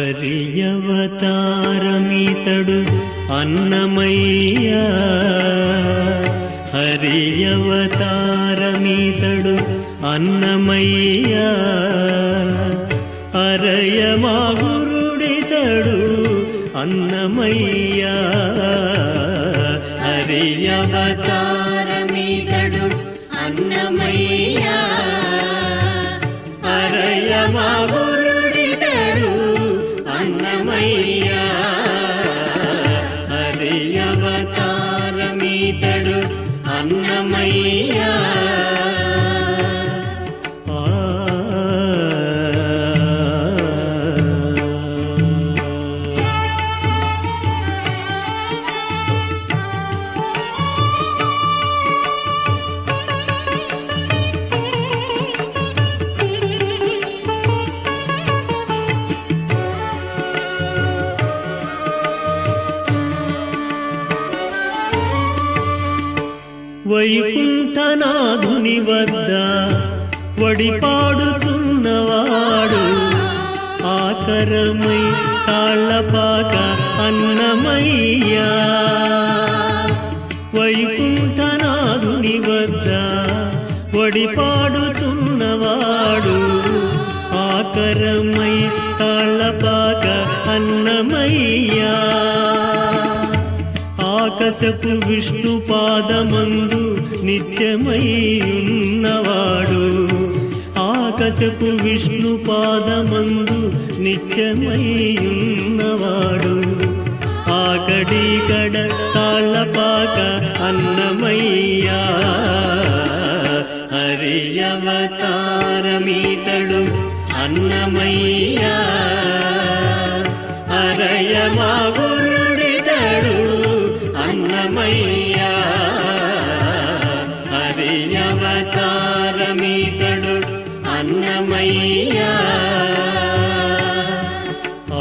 హరియవతారమితడు అన్నమయ్య హరియవతారమితడు అన్నమయ్య అరయ మా గురుడితడు అన్నమయ్య హరియవతారమితడు అన్నమయ్య అరయ మా గురుడితడు అన్నమయ్య హరియవతారమితడు అన్నమయ్య ఆ వైకుంఠనాథుని వద్ద వడిపాడుతున్నవాడు ఆకరమై తాళ్ళపాక అన్నమయ్యా వైకుంఠనాథుని వద్ద వడిపాడుతున్నవాడు ఆకరమై తాళ్ళపాక అన్నమయ్యా ఆకసపు విష్ణు పాదమందు నిత్యమై ఉన్నవాడు ఆకసపు విష్ణు పాదమందు నిత్యమై ఉన్నవాడు ఆకడి కడ తాళ్ళపాక అన్నమయ్యా హరియవతారమీతడు అన్నమయ్యా అరయ మా గురుడితడు అన్నమయ్యా హరియవతారమీతడు అన్నమయ్యా ఆ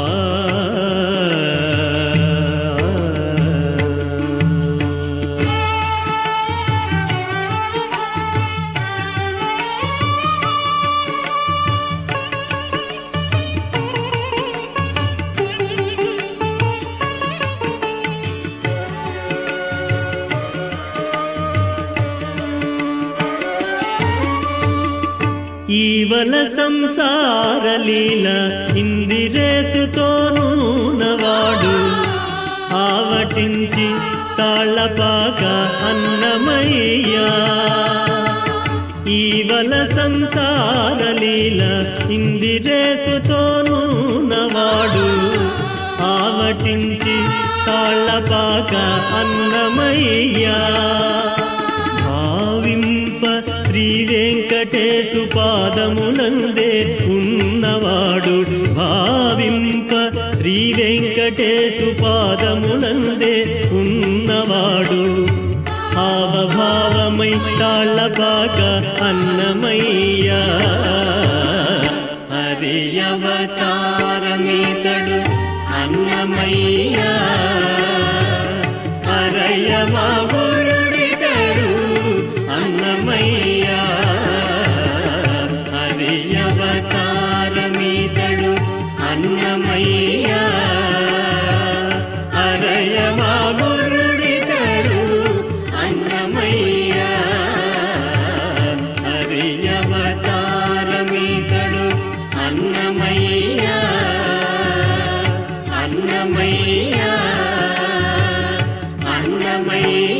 ఈవల సంసార లీల ఇందిరేసుతోనూనవాడు ఆవటించి తాళ్ళపాక అన్నమయ్యా ఈవల సంసార లీల ఇందిరేసుతోనూనవాడు ఆవటించి తాళ్ళపాక అన్నమయ్యా భావింప శ్రీ వెంకటేశు పాదమునందే ఉన్నవాడు భావింప శ్రీ వెంకటేశు పాదమునందే ఉన్నవాడు ఆవభావమై తాళ్ళపాక అన్నమయ్యా హరియవతారమితడు అన్నమయ్యా హరయ మా గురుడితడు అన్నమయ్యా హరియవతారమితడు అన్నమయ్యా హరయ మా గురుడితడు అన్నమయ్యా హరియవతారమితడు అన్నమయ్యా అన్నమయ్యా అన్నమయ్యా